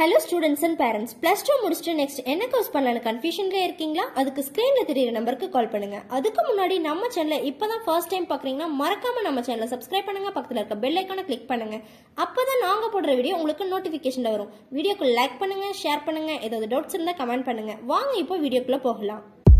hello students and parents plus two முடிச்சுட்டு next என்ன course பண்ணலாம்னு கன்ஃபியூஷன்ல இருக்கீங்களா அதுக்கு ஸ்கிரீன்ல தெரியுற நம்பருக்கு கால் பண்ணுங்க அதுக்கு முன்னாடி நம்ம சேனலை இப்பதான் ஃபர்ஸ்ட் டைம் பாக்குறீங்கன்னா மறக்காம நம்ம சேனலை சப்ஸ்கிரைப் பண்ணுங்க பக்கத்துல இருக்க பெல் ஐக்கான கிளிக் பண்ணுங்க அப்பதான் நாங்க போடுற வீடியோ உங்களுக்கு நோட்டிபிகேஷன்ல வரும் வீடியோக்கு லைக் பண்ணுங்க ஷேர் பண்ணுங்க ஏதாவது டவுட்ஸ் இருந்தா கமெண்ட் பண்ணுங்க வாங்க இப்போ வீடியோக்குள்ள போகலாம்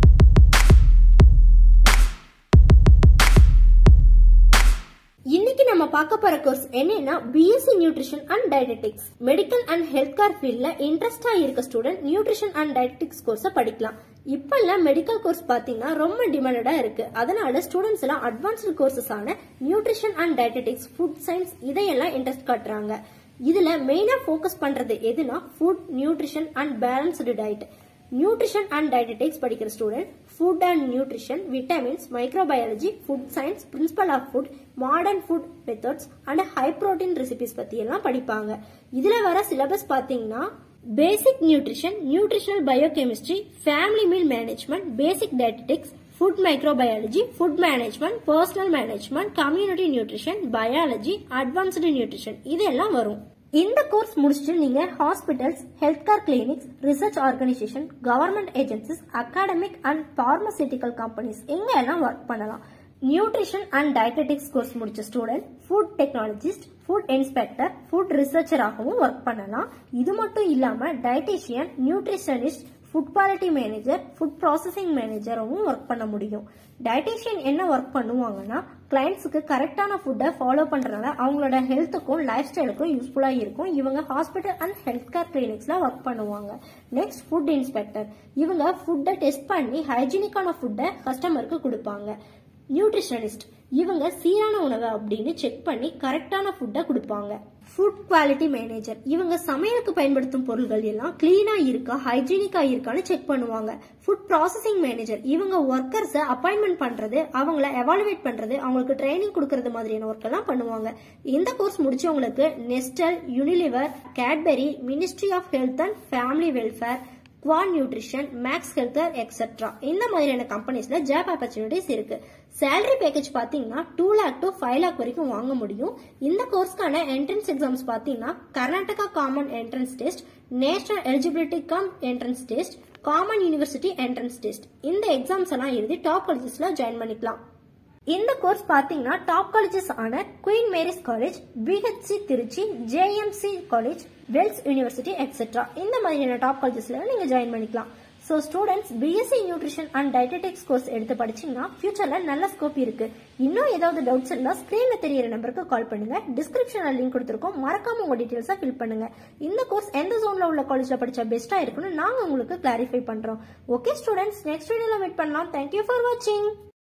இன்னைக்கு நம்ம பார்க்க போற கோர்ஸ் என்னன்னா BSc nutrition and dietetics medical and health care ஃபீல்ட்ல இன்ட்ரெஸ்டா இருக்க ஸ்டூடெண்ட் நியூட்ரிஷன் அண்ட் டயட்டெட்டிக்ஸ் கோர்ஸை படிக்கலாம் இப்ப எல்லாம் மெடிக்கல் கோர்ஸ் பாத்தீங்கன்னா ரொம்ப டிமாண்டடா இருக்கு அதனால ஸ்டூடெண்ட்ஸ் எல்லாம் அட்வான்ஸ்டு கோர்சஸ் ஆன nutrition and dietetics food science இதையெல்லாம் இன்ட்ரெஸ்ட் காட்டுறாங்க இதுல மெயினா ஃபோக்கஸ் பண்றது எதுனா food nutrition and balanced diet nutrition and dietetics படிக்கிற student food and nutrition vitamins microbiology food science principle of food modern food methods and high protein recipes பத்தி எல்லாம் படிப்பாங்க இதுல வர சிலபஸ் பாத்தீங்கன்னா basic nutrition nutritional biochemistry family meal management basic dietetics food microbiology food management personal management community nutrition biology advanced nutrition இதெல்லாம் வரும் இந்த course முடிச்சுட்டு நீங்க hospitals health care clinics research organisation government agencies academic and pharmaceutical companies எங்க எல்லாம் work பண்ணலாம் nutrition and dietetics course முடிச்ச student food technologist food inspector food ரிசர்ச்சராகவும் ஒர்க் பண்ணலாம் இது மட்டும் இல்லாம dietitian nutritionist food quality manager food processing மேனேஜரும் ஒர்க் பண்ண முடியும் டயட்டிஷியன் என்ன ஒர்க் பண்ணுவாங்கன்னா கிளைண்ட்ஸுக்கு கரெக்டான ஃபுட்டை ஃபாலோ பண்றதுனால அவங்களோட ஹெல்த்துக்கும் லைஃப் ஸ்டைலுக்கும் யூஸ்ஃபுல்லா இருக்கும் இவங்க ஹாஸ்பிட்டல் அண்ட் ஹெல்த் கேர் கிளினிக்ஸ்ல ஒர்க் பண்ணுவாங்க நெக்ஸ்ட் ஃபுட் இன்ஸ்பெக்டர் இவங்க ஃபுட்டை டெஸ்ட் பண்ணி ஹைஜீனிக்கான ஃபுட்டை கஸ்டமருக்கு கொடுப்பாங்க நியூட்ரிஷனிஸ்ட் இவங்க சீரான உணவு அப்படின்னு செக் பண்ணி கரெக்டான ஃபுட்டை கொடுப்பாங்க ஃபுட் குவாலிட்டி மேனேஜர் இவங்க சமையலுக்கு பயன்படுத்தும் பொருட்கள் எல்லாம் கிளீனா இருக்கா ஹைஜீனிக்கா இருக்கான்னு செக் பண்ணுவாங்க ஃபுட் ப்ராசஸிங் மேனேஜர் இவங்க ஒர்க்கர்ஸை அப்பாயின்மெண்ட் பண்றது அவங்கள எவாலுவேட் பண்றது அவங்களுக்கு ட்ரைனிங் கொடுக்கறது மாதிரியான ஒர்க் எல்லாம் பண்ணுவாங்க இந்த கோர்ஸ் முடிச்சவங்களுக்கு Nestle Unilever Cadbury ministry of health and family welfare குவான் நியூட்ரிஷன் மேக்ஸ் ஹெல்த்தர் எக்ஸெட்ரா இந்த மாதிரியான கம்பெனிஸ்ல ஜாப் ஆப்பர்ச்சுனிட்டிஸ் இருக்கு சேலரி பேக்கேஜ் பாத்தீங்கன்னா two lakh to five lakh வரைக்கும் வாங்க முடியும் இந்த கோர்ஸ்க்கான என்ட்ரன்ஸ் எக்ஸாம்ஸ் பாத்தீங்கன்னா Karnataka common entrance test national eligibility cum entrance test common university entrance test இந்த எக்ஸாம்ஸ் எல்லாம் எழுதி டாப் காலேஜஸ்ல ஜாயின் பண்ணிக்கலாம் இந்த கோர்ஸ் பாத்தீங்கன்னா டாப் காலேஜஸ் ஆன queen Mary's college BHC Trichy JMC college Vels university etcetera இந்த மாதிரியான டாப் காலேஜஸ்ல நீங்க ஜாயின் பண்ணிக்கலாம் so students BSc nutrition and dietetics course எடுத்து படிச்சீங்கன்னா ஃபியூச்சர்ல நல்ல ஸ்கோப் இருக்கு இன்னும் ஏதாவது டவுட்ஸ் இருந்தா ஸ்கிரீன்ல தெரியிற நம்பருக்கு கால் பண்ணுங்க டிஸ்கிரிப்ஷன்ல லிங்க் கொடுத்துருக்கோம் மறக்காம உங்க டீடைல்ஸா ஃபில் பண்ணுங்க இந்த கோர்ஸ் எந்த ஜோன்ல உள்ள காலேஜ்ல படிச்சா பெஸ்டா இருக்குன்னு நாங்க உங்களுக்கு கிளாரிஃபை பண்றோம் ஓகே ஸ்டூடெண்ட்ஸ் நெக்ஸ்ட் வீடியோல மீட் பண்ணலாம் தேங்க்யூ ஃபார் வாட்சிங்